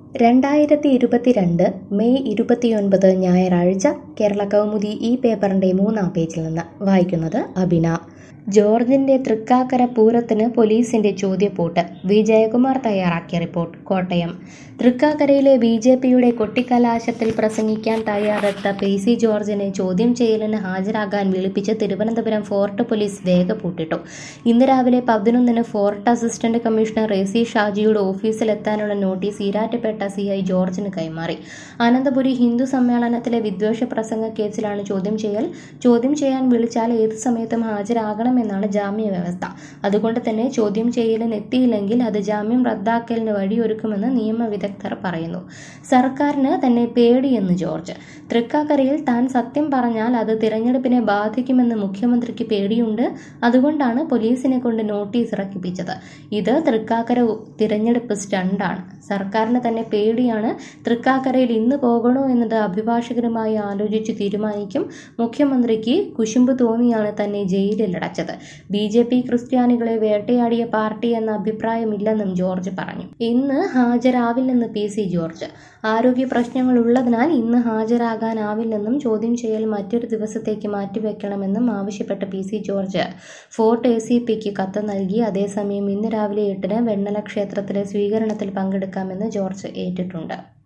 രണ്ടായിരത്തി ഇരുപത്തിരണ്ട് മെയ് ഇരുപത്തിയൊൻപത് ഞായറാഴ്ച കേരള കൗമുദി ഈ പേപ്പറിന്റെ മൂന്നാം പേജിൽ നിന്ന് വായിക്കുന്നത് അബിന ജോർജിന്റെ തൃക്കാക്കര പൂരത്തിന് പോലീസിന്റെ ചോദ്യപൂട്ട് വി ജയകുമാർ തയ്യാറാക്കിയ റിപ്പോർട്ട് കോട്ടയം തൃക്കാക്കരയിലെ ബി ജെ പിയുടെ കൊട്ടിക്കലാശത്തിൽ പ്രസംഗിക്കാൻ തയ്യാറെത്ത പി സി ജോർജിനെ ചോദ്യം ചെയ്യലിന് ഹാജരാകാൻ വിളിപ്പിച്ച് തിരുവനന്തപുരം ഫോർട്ട് പോലീസ് വേഗപ്പൂട്ടിട്ടു ഇന്ന് രാവിലെ പതിനൊന്നിന് fort assistant commissioner A C ഷാജിയുടെ ഓഫീസിലെത്താനുള്ള നോട്ടീസ് ഈരാറ്റുപേട്ട സി ഐ ജോർജിന് കൈമാറി അനന്തപുരി ഹിന്ദു സമ്മേളനത്തിലെ വിദ്വേഷ പ്രസംഗ കേസിലാണ് ചോദ്യം ചെയ്യൽ ചോദ്യം ചെയ്യാൻ വിളിച്ചാൽ ഏത് സമയത്തും ഹാജരാകണമെന്നാണ് ജാമ്യ വ്യവസ്ഥ അതുകൊണ്ട് തന്നെ ചോദ്യം ചെയ്യലിന് എത്തിയില്ലെങ്കിൽ അത് ജാമ്യം റദ്ദാക്കലിന് വഴിയൊരുക്കുമെന്ന് നിയമ വിദഗ്ധർ പറയുന്നു സർക്കാരിന് തന്നെ പേടിയെന്ന് ജോർജ് തൃക്കാക്കരയിൽ താൻ സത്യം പറഞ്ഞാൽ അത് തിരഞ്ഞെടുപ്പിനെ ബാധിക്കുമെന്ന് മുഖ്യമന്ത്രിക്ക് പേടിയുണ്ട് അതുകൊണ്ടാണ് പോലീസിനെ കൊണ്ട് നോട്ടീസ് ഇറക്കിപ്പിച്ചത് ഇത് തൃക്കാക്കര ഉ- തിരഞ്ഞെടുപ്പ് സ്റ്റണ്ടാണ് സർക്കാരിന് തന്നെ പേടിയാണ് തൃക്കാക്കരയിൽ ഇന്ന് പോകണോ എന്നത് അഭിഭാഷകരുമായി ആലോചിച്ച് തീരുമാനിക്കും മുഖ്യമന്ത്രിക്ക് കുശുമ്പ് തോന്നിയാണ് തന്നെ ജയിലിലടച്ചത് ബി ജെ പി ക്രിസ്ത്യാനികളെ വേട്ടയാടിയ പാർട്ടി എന്ന അഭിപ്രായമില്ലെന്നും ജോർജ് പറഞ്ഞു ഇന്ന് ഹാജരാവില്ലെന്ന് പി സി ജോർജ് ആരോഗ്യ പ്രശ്നങ്ങൾ ഉള്ളതിനാൽ ഇന്ന് ഹാജരാകാനാവില്ലെന്നും ചോദ്യം ചെയ്യൽ മറ്റൊരു ദിവസത്തേക്ക് മാറ്റിവെക്കണമെന്നും ആവശ്യപ്പെട്ട P C George fort A C പിക്ക് കത്ത് നൽകി അതേസമയം ഇന്ന് രാവിലെ എട്ടിന് വെണ്ണല ക്ഷേത്രത്തിലെ സ്വീകരണത്തിൽ പങ്കെടുക്കാമെന്ന് ജോർജ് ഏറ്റിട്ടുണ്ട്